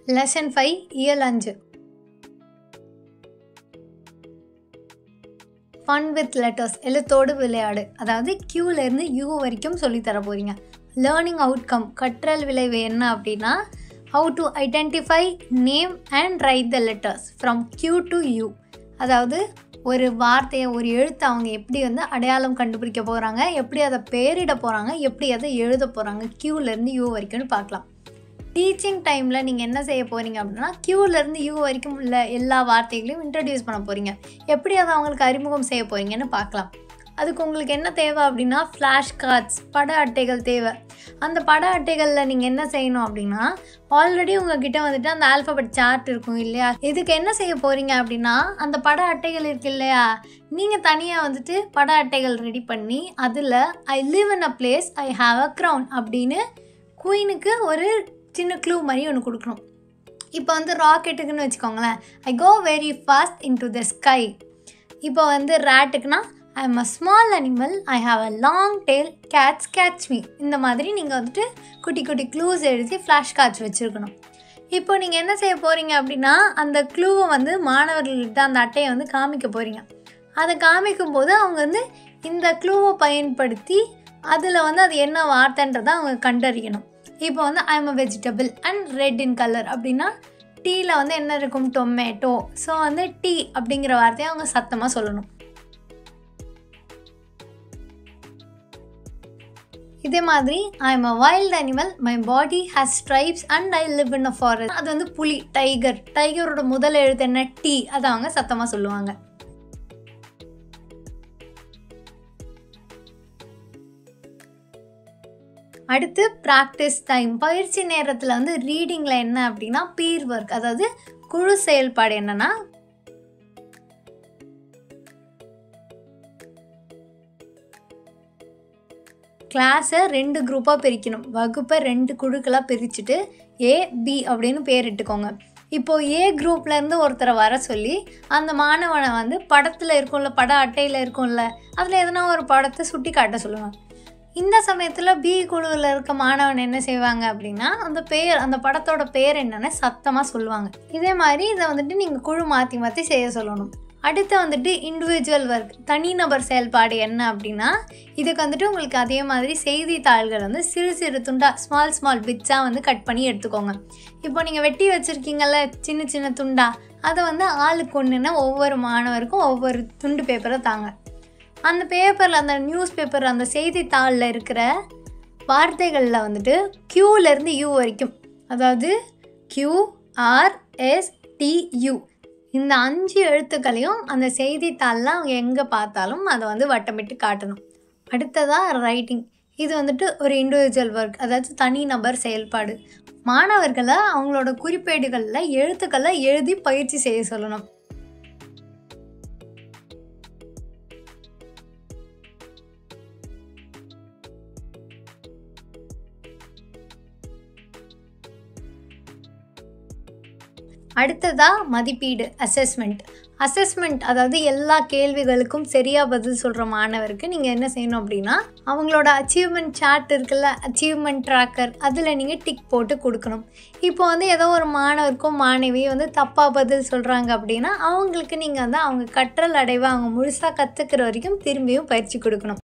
lesson five இயல் அஞ்சு fun with letters எழுத்தோடு விளையாடு அதாவது கியூலேருந்து யூ வரைக்கும் சொல்லித்தர போகிறீங்க லேர்னிங் அவுட்கம் கற்றல் விளைவு என்ன அப்படின்னா how to identify name and write the letters from Q to U அதாவது ஒரு வார்த்தையை ஒரு எழுத்தை அவங்க எப்படி வந்து அடையாளம் கண்டுபிடிக்க போகிறாங்க எப்படி அதை பேரிட போகிறாங்க எப்படி அதை எழுத போகிறாங்க கியூலேருந்து யூ வரைக்கும்னு பார்க்கலாம் டீச்சிங் டைமில் நீங்கள் என்ன செய்ய போகிறீங்க அப்படின்னா கியூலேருந்து யூ வரைக்கும் உள்ள எல்லா வார்த்தைகளையும் இன்ட்ரடியூஸ் பண்ண போகிறீங்க எப்படி அதை அவங்களுக்கு அறிமுகம் செய்ய போகிறீங்கன்னு பார்க்கலாம் அதுக்கு உங்களுக்கு என்ன தேவை அப்படின்னா ஃப்ளாஷ் கார்ட்ஸ் பட அட்டைகள் தேவை அந்த பட அட்டைகளில் நீங்கள் என்ன செய்யணும் அப்படின்னா ஆல்ரெடி உங்ககிட்ட வந்துட்டு அந்த ஆல்ஃபபெட் சார்ட் இருக்கும் இல்லையா இதுக்கு என்ன செய்ய போகிறீங்க அப்படின்னா அந்த பட அட்டைகள் இருக்கு இல்லையா நீங்கள் தனியாக வந்துட்டு பட அட்டைகள் ரெடி பண்ணி அதில் I live in a place I have a crown அப்படின்னு குயினுக்கு ஒரு சின்ன க்ளூ மாதிரி ஒன்று கொடுக்கணும் இப்போ வந்து ராக்கெட்டுக்குன்னு வச்சுக்கோங்களேன் I go very fast into the sky இப்போ வந்து ரேட்டுக்குன்னா I am a small animal I have a long tail cats catch me இந்த மாதிரி நீங்கள் வந்துட்டு குட்டி குட்டி க்ளூஸ் எழுதி ஃப்ளாஷ் கார்ட்ஸ் வச்சுருக்கணும் இப்போ நீங்கள் என்ன செய்ய போகிறீங்க அப்படின்னா அந்த க்ளூவை வந்து மாணவர்கள்கிட்ட அந்த அட்டையை வந்து காமிக்க போகிறீங்க அதை காமிக்கும் போது அவங்க வந்து இந்த க்ளூவை பயன்படுத்தி அதில் வந்து அது என்ன வார்த்தைன்றதை அவங்க கண்டறியணும் இப்போ வந்து I am a vegetable and red in colour அப்படின்னா டீயில் வந்து என்ன இருக்கும் டொமேட்டோ ஸோ வந்து டீ அப்படிங்கிற வார்த்தையை அவங்க சத்தமாக சொல்லணும் இதே மாதிரி I am a wild animal my body has stripes and I live in a forest அது வந்து புலி டைகர் டைகரோட முதல் எழுத்து என்ன டீ அதை அவங்க சத்தமாக சொல்லுவாங்க அடுத்து ப்ராக்டிஸ் டைம் பயிற்சி நேரத்தில் வந்து ரீடிங்கில் என்ன அப்படின்னா பீர் ஒர்க் அதாவது குழு செயல்பாடு என்னென்னா கிளாஸை ரெண்டு குரூப்பாக பிரிக்கணும் வகுப்பை ரெண்டு குழுக்களாக பிரிச்சுட்டு ஏ பி அப்படின்னு பேரிட்டுக்கோங்க இப்போது ஏ குரூப்லேருந்து ஒருத்தரை வர சொல்லி அந்த மாணவனை வந்து படத்தில் இருக்கும்ல பட அட்டையில் இருக்கும்ல அதில் எதனா ஒரு படத்தை சுட்டி காட்ட சொல்லுவாங்க இந்த சமயத்தில் பி குழுவில் இருக்க மாணவன் என்ன செய்வாங்க அப்படின்னா அந்த பேர் அந்த படத்தோட பேர் என்னென்னு சத்தமாக சொல்லுவாங்க இதே மாதிரி இதை வந்துட்டு நீங்கள் குழு மாற்றி மாற்றி செய்ய சொல்லணும் அடுத்து வந்துட்டு இண்டிவிஜுவல் ஒர்க் தனிநபர் செயல்பாடு என்ன அப்படின்னா இதுக்கு வந்துட்டு உங்களுக்கு அதே மாதிரி செய்தித்தாள்கள் வந்து சிறு சிறு துண்டாக ஸ்மால் ஸ்மால் பிட்ஸாக வந்து கட் பண்ணி எடுத்துக்கோங்க இப்போ நீங்கள் வெட்டி வச்சுருக்கீங்கல்ல சின்ன சின்ன துண்டா அதை வந்து ஆளுக்கு ஒன்றுன்னா ஒவ்வொரு மாணவருக்கும் ஒவ்வொரு துண்டு பேப்பரை தாங்க அந்த பேப்பரில் அந்த நியூஸ் பேப்பர் அந்த செய்தித்தாளில் இருக்கிற வார்த்தைகளில் வந்துட்டு க்யூலேருந்து யூ வரைக்கும் அதாவது Q R S T U இந்த அஞ்சு எழுத்துக்களையும் அந்த செய்தித்தாளில் அவங்க எங்கே பார்த்தாலும் அதை வந்து வட்டமிட்டு காட்டணும் அடுத்ததாக ரைட்டிங் இது வந்துட்டு ஒரு இண்டிவிஜுவல் ஒர்க் அதாவது தனிநபர் செயல்பாடு மாணவர்களை அவங்களோட குறிப்பேடுகளில் எழுத்துக்களை எழுதி பயிற்சி செய்ய சொல்லணும் அடுத்ததாக மதிப்பீடு அசஸ்மெண்ட் அசஸ்மெண்ட் அதாவது எல்லா கேள்விகளுக்கும் சரியாக பதில் சொல்கிற மாணவருக்கு நீங்கள் என்ன செய்யணும் அப்படின்னா அவங்களோட அச்சீவ்மெண்ட் சார்ட் இருக்குல்ல அச்சீவ்மெண்ட் ட்ராக்கர் அதில் நீங்கள் டிக் போட்டு கொடுக்கணும் இப்போ வந்து ஏதோ ஒரு மாணவருக்கும் மாணவி வந்து தப்பாக பதில் சொல்கிறாங்க அப்படின்னா அவங்களுக்கு நீங்கள் வந்து அவங்க கற்றல் அடைவை அவங்க முழுசாக கற்றுக்கிற வரைக்கும் திரும்பியும் பயிற்சி கொடுக்கணும்